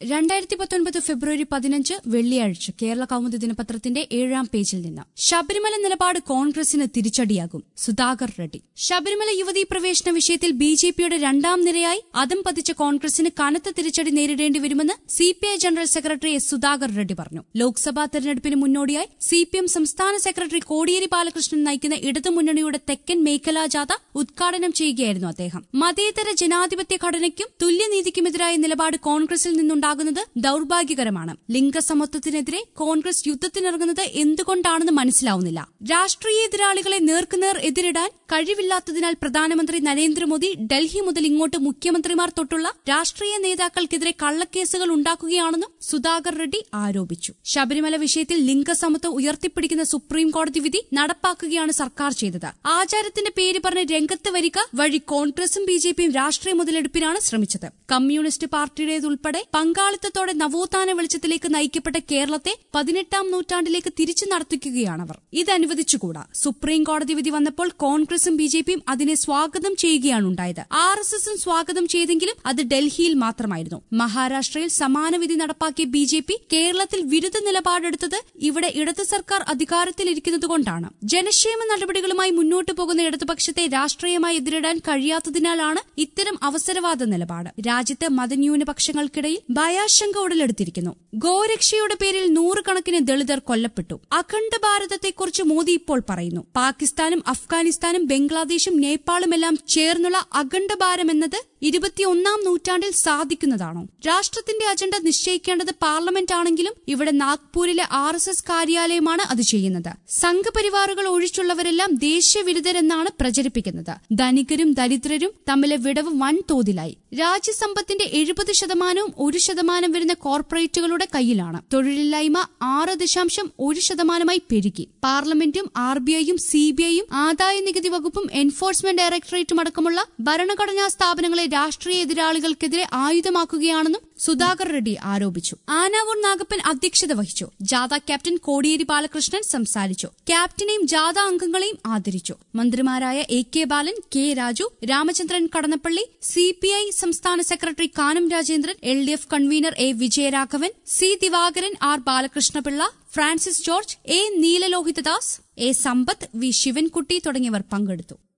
രണ്ടായിരത്തി പത്തൊൻപത് ഫെബ്രുവരി പതിനഞ്ച് വെള്ളിയാഴ്ച കേരള കൗമുദി ദിനപത്രത്തിന്റെ ഏഴാം പേജിൽ നിന്ന് ശബരിമല നിലപാട് കോൺഗ്രസിന് തിരിച്ചടിയാകും സുധാകർ റെഡ്ഡി ശബരിമല യുവതീ പ്രവേശന വിഷയത്തിൽ ബി ജെ പിയുടെ രണ്ടാം നിരയായി അതം പതിച്ച കോൺഗ്രസിന് കനത്ത തിരിച്ചടി നേരിടേണ്ടി വരുമെന്ന് C P I general secretary S Sudhakar Reddy പറഞ്ഞു ലോക്സഭാ തെരഞ്ഞെടുപ്പിന് മുന്നോടിയായി സി പി എം സംസ്ഥാന സെക്രട്ടറി കോടിയേരി ബാലകൃഷ്ണൻ നയിക്കുന്ന ഇടതുമുന്നണിയുടെ തെക്കൻ മേഖലാ ജാഥ ഉദ്ഘാടനം ചെയ്യുകയായിരുന്നു അദ്ദേഹം മതേതര ജനാധിപത്യ ഘടനയ്ക്കും തുല്യനീതിക്കുമെതിരായ നിലപാട് കോൺഗ്രസിൽ നിന്നുണ്ടാകുന്നത് ദൌർഭാഗ്യകരമാണ് ലിംഗസമത്വത്തിനെതിരെ കോൺഗ്രസ് യുദ്ധത്തിനിറങ്ങുന്നത് എന്തുകൊണ്ടാണെന്ന് മനസ്സിലാവുന്നില്ല രാഷ്ട്രീയ എതിരാളികളെ നേർക്കുനേർ എതിരിടാൻ കഴിവില്ലാത്തതിനാൽ പ്രധാനമന്ത്രി നരേന്ദ്രമോദി ഡൽഹി മുതൽ ഇങ്ങോട്ട് മുഖ്യമന്ത്രിമാർ തൊട്ടുള്ള രാഷ്ട്രീയ നേതാക്കൾക്കെതിരെ കള്ളക്കേസുകൾ ഉണ്ടാക്കുകയാണെന്നും സുധാകർ റെഡ്ഡി ആരോപിച്ചു ശബരിമല വിഷയത്തിൽ ലിംഗസമത്വം ഉയർത്തിപ്പിടിക്കുന്ന സുപ്രീം കോടതി വിധി നടപ്പാക്കുകയാണ് സർക്കാർ ചെയ്തത് ആചാരത്തിന്റെ പേര് പറഞ്ഞ് രംഗത്ത് വരിക വഴി കോൺഗ്രസും ബി ജെ പിയും രാഷ്ട്രീയ മുതലെടുപ്പിനാണ് ശ്രമിച്ചത് കമ്മ്യൂണിസ്റ്റ് പാർട്ടിയുടേതുൾപ്പെടെ പങ്കാളിത്തത്തോടെ നവോത്ഥാന വെളിച്ചത്തിലേക്ക് നയിക്കപ്പെട്ട കേരളത്തെ പതിനെട്ടാം നൂറ്റാണ്ടിലേക്ക് തിരിച്ചു നടത്തിക്കുകയാണവർ ഇത് അനുവദിച്ചുകൂടാ സുപ്രീം കോടതി വിധി വന്നപ്പോൾ കോൺഗ്രസും ബി ജെ പിയും അതിനെ സ്വാഗതം ചെയ്യുകയാണുണ്ടായത് ആർ എസ് എസും സ്വാഗതം ചെയ്തെങ്കിലും അത് ഡൽഹിയിൽ മാത്രമായിരുന്നു മഹാരാഷ്ട്രയിൽ സമാന വിധി നടപ്പാക്കിയ ബി ജെ പി കേരളത്തിൽ വിരുദ്ധ നിലപാടെടുത്തത് ഇവിടെ ഇടത് സർക്കാർ അധികാരത്തിലിരിക്കുന്നതുകൊണ്ടാണ് ജനക്ഷേമ നടപടികളുമായി മുന്നോട്ടു പോകുന്ന ഇടതുപക്ഷത്തെ രാഷ്ട്രീയമായി എതിരിടാൻ കഴിയാത്തതിനാലാണ് ഇത്തരം അവസരവാദ നിലപാട് രാജ്യത്ത് മതന്യൂനപക്ഷങ്ങൾക്കിടയിൽ ഭയാശങ്ക ഉടലെടുത്തിരിക്കുന്നു ഗോരക്ഷയുടെ പേരിൽ നൂറുകണക്കിന് ദളിതർ കൊല്ലപ്പെട്ടു അഖണ്ഡ ഭാരതത്തെക്കുറിച്ച് മോദി ഇപ്പോൾ പറയുന്നു പാകിസ്ഥാനും അഫ്ഗാനിസ്ഥാനും ബംഗ്ലാദേശും നേപ്പാളുമെല്ലാം ചേർന്നുള്ള അഖണ്ഡ ഭാരം എന്നത് ഇരുപത്തിയൊന്നാം നൂറ്റാണ്ടിൽ സാധിക്കുന്നതാണോ രാഷ്ട്രത്തിന്റെ അജണ്ട നിശ്ചയിക്കേണ്ടത് പാർലമെന്റ് ആണെങ്കിലും ഇവിടെ നാഗ്പൂരിലെ ആർ എസ് എസ് കാര്യാലയമാണ് അത് ചെയ്യുന്നത് സംഘപരിവാറുകൾ ഒഴിച്ചുള്ളവരെല്ലാം ദേശീയവിരുദ്ധരെന്നാണ് പ്രചരിപ്പിക്കുന്നത് ധനികരും ദരിദ്രരും തമ്മിലെ വിടവ് വൻതോതിലായി രാജ്യസമ്പത്തിന്റെ എഴുപത് ശതമാനവും ഒരു ശതമാനം വരുന്ന കോർപ്പറേറ്റുകളുടെ കയ്യിലാണ് തൊഴിലില്ലായ്മ ആറ് ദശാംശം ഒരു ശതമാനമായി പെരുകി പാർലമെന്റും ആർ ബി ഐയും സി ബി ഐയും ആദായ നികുതി വകുപ്പും എൻഫോഴ്സ്മെന്റ് ഡയറക്ടറേറ്റും അടക്കമുള്ള ഭരണഘടനാ സ്ഥാപനങ്ങളെ രാഷ്ട്രീയ എതിരാളികൾക്കെതിരെ ആയുധമാക്കുകയാണെന്നും സുധാകർ റെഡ്ഡി ആരോപിച്ചു ആനാവൂർ നാഗപ്പൻ അധ്യക്ഷത വഹിച്ചു ജാഥ ക്യാപ്റ്റൻ കോടിയേരി ബാലകൃഷ്ണൻ സംസാരിച്ചു ക്യാപ്റ്റനെയും ജാഥ അംഗങ്ങളെയും ആദരിച്ചു മന്ത്രിമാരായ A K Balan K Raju Ramachandran Kadannappally C P I സംസ്ഥാന സെക്രട്ടറി Kanam Rajendran L D F convener A Vijayaraghavan C Divakaran R Balakrishnapillai Francis George A Neelalohithadas A Sampath V Sivankutty തുടങ്ങിയവർ പങ്കെടുത്തു